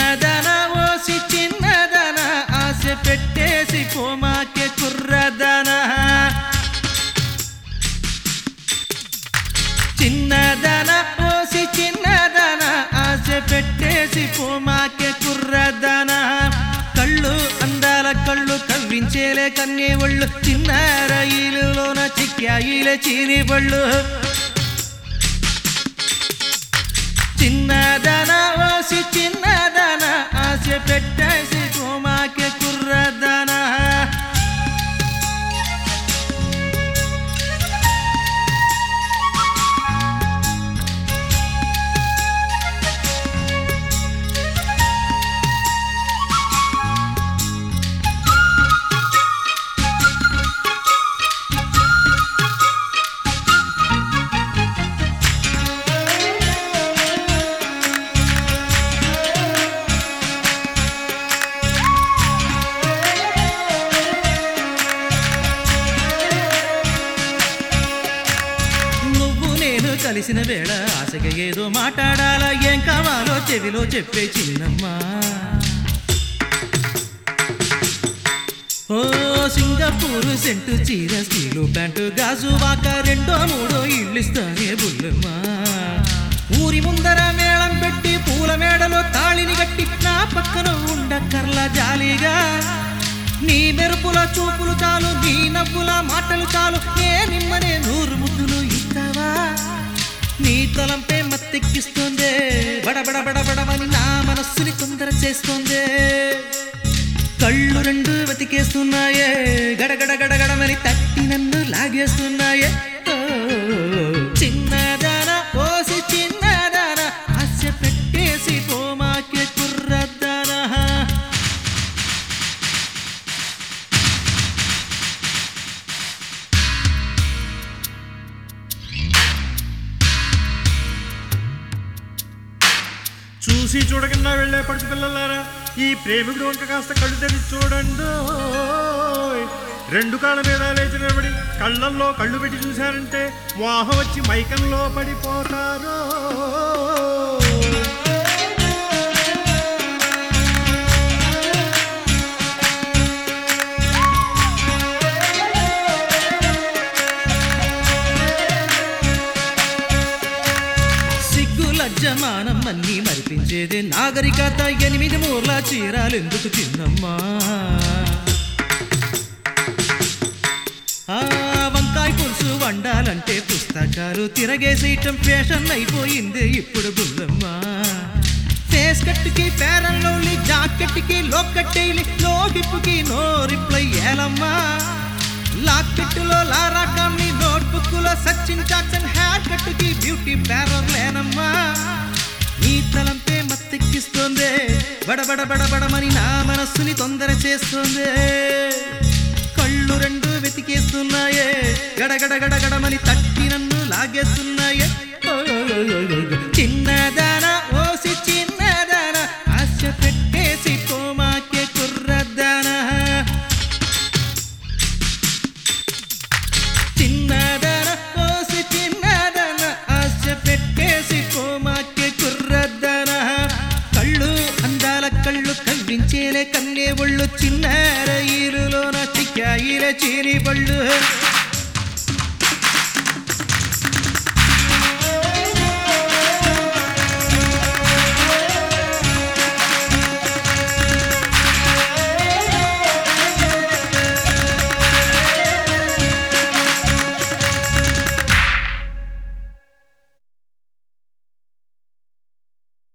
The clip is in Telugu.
చిన్నదన ఓసి చిన్నదన ఆశ పెట్టేసి పోమాకే కుర్రదన చిన్నదన ఓసి చిన్నదన ఆశ పెట్టేసి పోమాకే కుర్రదన కళ్ళు అందాల కళ్ళు కవ్వించేలే కన్నే ఒళ్ళు చిన్న రైలులోన చిక్కాయిలే చీని బళ్ళు చిన్నదన ఓసి చిన్నదన ఆశ పెట్టేసి పోమాకే కుర్రదన నువ్వు నేను కలిసిన వేళ ఆశగా ఏదో మాట్లాడాలా ఏం కావాలో చెవిలో చెప్పే చిన్నమ్మా ఓ సింగపూరు సెంటు చీర స్టీలు ప్యాంటు గాజు వాక రెండో మూడో ఇల్లిస్తానే బుల్లమ్మా ఊరి ముందర మేళం పెట్టి పూల మేడలో తాళిని గట్టి నా పక్కన ఉండక్కర్ల జాలిగా నీ మెరుపుల చూపులు చాలు నీ నవ్వుల మాటలు చాలు ఏ నిమ్మనే నూరు ముద్దులు ఇస్తావా నీ తలంపే మత్తెక్కిస్తోందే బడబడ బడబడమని నా మనస్సుని తొందర చేస్తోందే కళ్ళు రెండు వెతికేస్తున్నాయే గడగడ గడగడమని తట్టి నన్ను లాగేస్తున్నాయే ఓ, చిన్నదాన పోసి చిన్నదాన ఆశ పెట్టేసి పోమాకే కుర్రదానా చూసి చూడకుండా వెళ్ళే పడుచు పిల్లలారా ఈ ప్రేమికుడు వంక కాస్త కళ్ళు తెరిచి చూడండి రెండు కాళ్ళ మీద లేచి నిలబడి కళ్ళల్లో కళ్ళు పెట్టి చూశారంటే వాహం వచ్చి మైకంలో పడిపోతారు సిగ్గు లజ్జమానం అన్ని మరిపించేదే నాగరికత ఎనిమిది మూర్ల చీరాలెందుకు తిన్నమ్మా ఆ వంకాయ పులుసు వండాలంటే పుస్తకాలు తిరగేసేయటం ఫ్యాషన్ అయిపోయింది ఇప్పుడు బుల్లమ్మా ఫేస్ కట్టుకి పేరల్లో జాకెట్కి లోకట్టేలి లో హిప్పుకి నో రిప్లై ఏలమ్మా లాకెట్టులో లారా కామ్ని నోట్బుక్ లో సచిన్ జాక్సన్ హెయిర్ కట్టుకి బ్యూటీ ప్యారర్ లేనమ్మా నీ తలంపే మత్తెక్కిస్తోందే బడబడ బడబడమని నా మనస్సుని తొందర చేస్తోందే కళ్ళు రెండు వెతికేస్తున్నాయే గడగడ గడగడమని తట్టి నన్ను లాగేస్తున్నాయే ఓ, చిన్నదాన ఓసి చిన్నదాన ఆశ పెట్టేసి పోమాకే కుర్రదానా చిన్నదన కోసి చిన్నదన ఆశ పెట్టేసి పోమాకే కుర్రదన కళ్ళు అందాల కళ్ళు కవ్వించేలే కన్నే ఒళ్ళు చిన్న రైలులోన చిక్కాయిలే చీని పళ్ళు